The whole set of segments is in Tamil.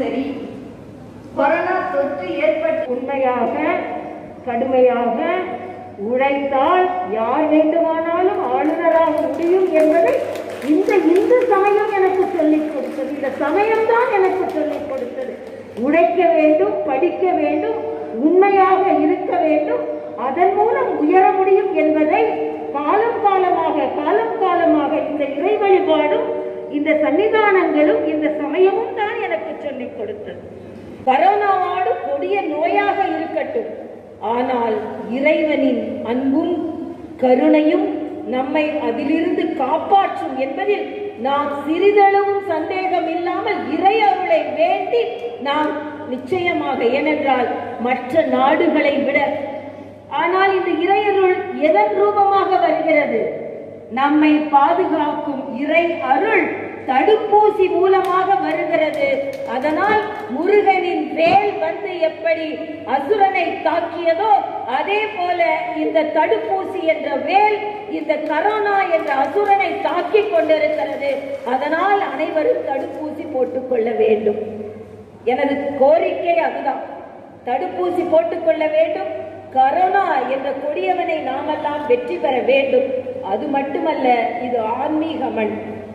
சரி கொரோனா தொற்று ஏற்பட்ட உண்மையாக கடுமையாக உழைத்தால் யார் வேண்டுமானாலும் ஆளுநராக முடியும் என்பதை இந்த இந்து சமயம் எனக்கு சொல்லிக் கொடுத்தது இந்த சமயம்தான் எனக்கு சொல்லிக் கொடுத்தது உழைக்க வேண்டும் படிக்க வேண்டும் உண்மையாக இருக்க வேண்டும் அதன் மூலம் உயர முடியும் என்பதை காலம் காலமாக காலம் காலமாக இந்த இறை வழிபாடும் இந்த சன்னிதானங்களும் இந்த சமயமும் தான் எனக்கு சொல்லிக் கொடுத்தது கரோனாவோடு கொடிய நோயாக இருக்கட்டும் ஆனால் இறைவனின் அன்பும் கருணையும் நம்மை அதிலிருந்து காப்பாற்றும் என்பதில் நாம் சிறிதளவும் சந்தேகம் இல்லாமல் இறை அருளை வேண்டி நாம் நிச்சயமாக ஏனென்றால் மற்ற நாடுகளை விட ஆனால் இந்த இறையருள் எதன் ரூபமாக வருகிறது நம்மை பாதுகாக்கும் இறை அருள் தடுப்பூசி மூலமாக வருகிறது அதனால் முருகனின் வேல் வந்து எப்படி அசுரனை தாக்கியதோ அதே போல இந்த தடுப்பூசி என்ற வேல் இந்த கரோனா என்ற அசுரனை தாக்கிக் கொண்டிருக்கிறது அதனால் அனைவரும் தடுப்பூசி போட்டுக்கொள்ள வேண்டும் எனது கோரிக்கை அதுதான் தடுப்பூசி போட்டுக்கொள்ள வேண்டும் கரோனா என்ற கொடியவனை நாமெல்லாம் வெற்றி பெற வேண்டும் அது மட்டுமல்ல இது ஆன்மீக மண்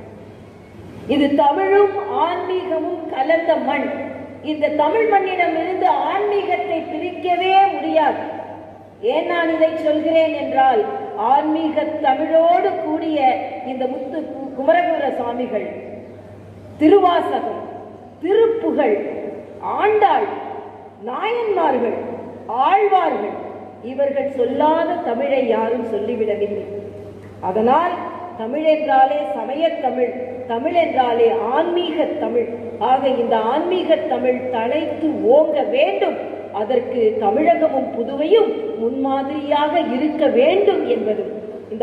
இது தமிழும் ஆன்மீகமும் கலந்த மண் இந்த தமிழ் மண்ணிடம் இருந்து ஆன்மீகத்தை பிரிக்கவே முடியாது ஏன் நான் இதை சொல்கிறேன் என்றால் ஆன்மீக தமிழோடு கூடிய இந்த முத்து கு- குமரகுர சுவாமிகள் திருவாசகம் திருப்புகழ் ஆண்டாள் நாயன்மார்கள் ஆழ்வார்கள் இவர்கள் சொல்லாத தமிழை யாரும் சொல்லிவிடவில்லை அதனால் தமிழ் என்றாலே சமயத் தமிழ் தமிழ் என்றாலே ஆன்மீக தமிழ் ஆக இந்த ஆன்மீக தமிழ் தலைத்து ஓங்க வேண்டும் அதற்கு தமிழகமும் புதுவையும் முன்மாதிரியாக இருக்க வேண்டும் என்பதும் இந்த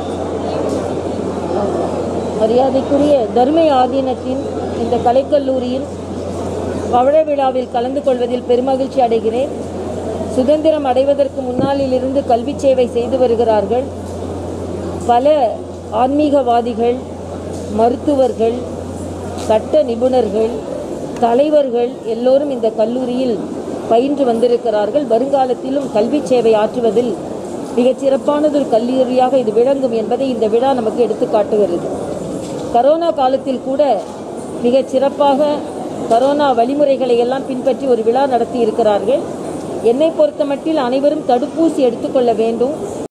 மரியாதைக்குரிய தர்ம ஆதீனத்தின் இந்த கலைக்கல்லூரியின் பவழ விழாவில் கலந்து கொள்வதில் பெருமகிழ்ச்சி அடைகிறேன் சுதந்திரம் அடைவதற்கு முன்னாளிலிருந்து கல்வி சேவை செய்து வருகிறார்கள் பல ஆன்மீகவாதிகள் மருத்துவர்கள் சட்ட நிபுணர்கள் தலைவர்கள் எல்லோரும் இந்த கல்லூரியில் பயின்று வந்திருக்கிறார்கள் வருங்காலத்திலும் கல்வி சேவை ஆற்றுவதில் மிகச் சிறப்பானதொரு கல்லூரியாக இது விளங்கும் என்பதை இந்த விழா நமக்கு எடுத்து காட்டுகிறது கரோனா காலத்தில் கூட மிகச் சிறப்பாக கரோனா வழிமுறைகளை எல்லாம் பின்பற்றி ஒரு விழா நடத்தி இருக்கிறார்கள் என்னை பொறுத்தமட்டில் அனைவரும் தடுப்பூசி எடுத்துக்கொள்ள வேண்டும்